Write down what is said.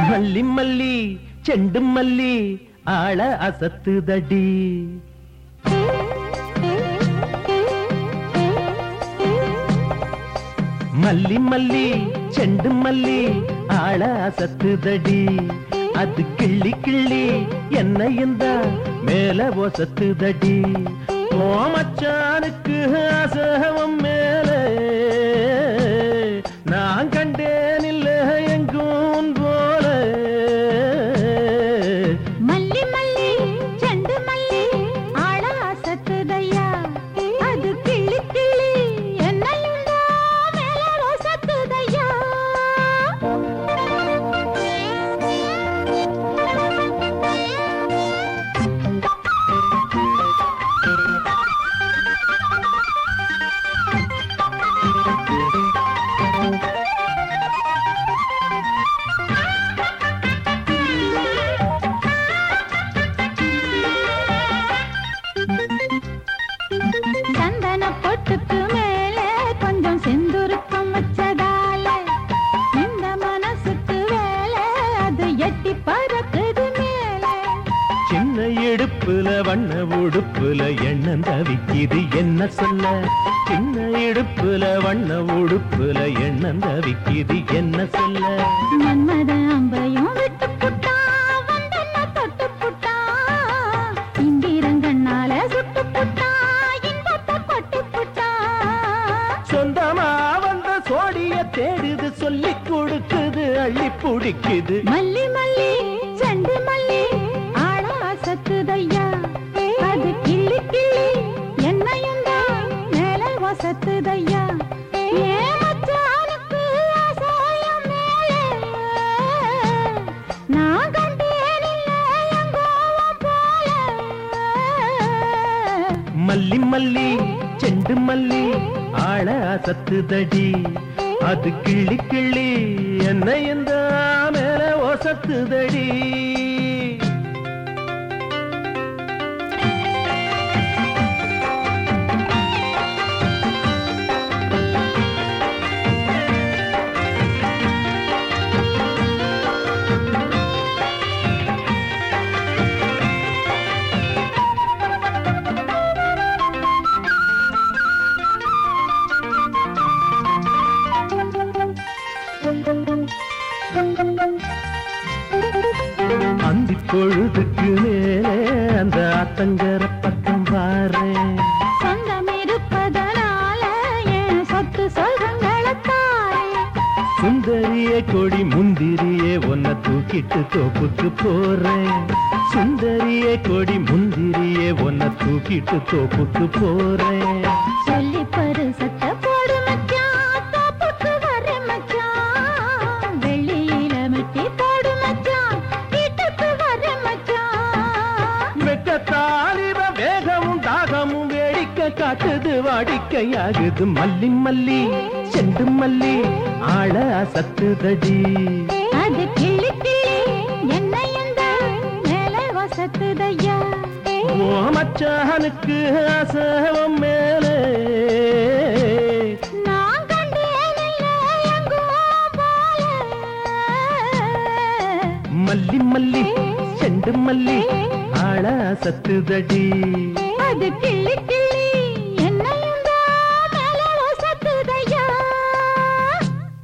மல்லி மல்லி செண்டு மல்லி ஆள அசத்துதடி மல்லி மல்லி செண்டு மல்லி ஆள அசத்துதடி அது கிள்ளி கிள்ளி என்னையும் தான் மேல ஒசத்துதடி ஓமச்சானுக்கு அசகம் மேல நான் கண்டேன் இல்ல எங்கும் போல மல்லி மல்லி செண்டு மல்லி ஆள அசத்துதையா அது கிள்ளி கிள்ளி என்னையும் தான் மேல ரோசத்துதையா சந்தன பொட்டுக்கு மேலே கொஞ்சம் செந்துருக்கம் வச்சதால இந்த மனசுக்கு வேலை அது எட்டி பறக்குது மேலே சின்ன இடுப்புல வண்ண உடுப்புல எண்ணம் தவிக்குது என்ன சொல்ல சின்ன இடுப்புல வண்ண உடுப்புல எண்ணம் தவிக்குது என்ன சொல்ல மன்மத அம்பையும் விட்டு புட்டா வந்தன்ன தொட்டு புட்டா இந்திரங்கண்ணால சுட்டு புட்டா இன்பத்தை கொட்டி புட்டா சொந்தமா வந்த சோடிய தேடுது சொல்லி கொடுக்குது அள்ளி பிடிக்குது மல்லி மல்லி செண்டு மல்லி ஆள அசத்துதையா அது கிள்ளி கிள்ளி என்னையும் தான் மேல வசத்துதையா ஏன் மச்சானுக்கு அசாயம் மேலே நான் கண்டேன் இல்லை எங்கோவம் போல மல்லி மல்லி செண்டு மல்லி ஆள அசத்துதடி அது கிள்ளி கிள்ளி என்ன எந்த மேல ஒசத்துதடி அந்தி பொழுதுக்கு மேலே அந்த ஆத்தங்கர பக்கம் பாரு சொந்தம் இருப்பதனால என் சொத்து சொல்றங்களத்தாரே சுந்தரிய கொடி முந்திரியே உன்னை தூக்கிட்டு தோப்புக்கு போறேன் சுந்தரிய கொடி முந்திரியே உன்னை தூக்கிட்டு தோப்புக்கு போறேன் சொல்லி பரிசத்த போடு மச்சான் தோப்புக்கு வர மச்சான் வெள்ளியில மெட்டி போடு மச்சான் வீட்டுக்கு வர மச்சான் வெக்கத்தாலிவ வேகமும் தாகமும் வேடிக்கை காட்டுது வாடிக்கையாகுது மல்லி மல்லி செண்டு மல்லி ஆள அசத்துதடி அது கிளி கிளி என்னையும் தான் மேல வசத்துதையா ஓ மச்சானுக்கு அசவம் மேலே நான் கண்டேன் இல்லை எங்கோ போல மல்லி மல்லி செண்டு மல்லி ஆள அசத்துதடி அது கிளி கிளி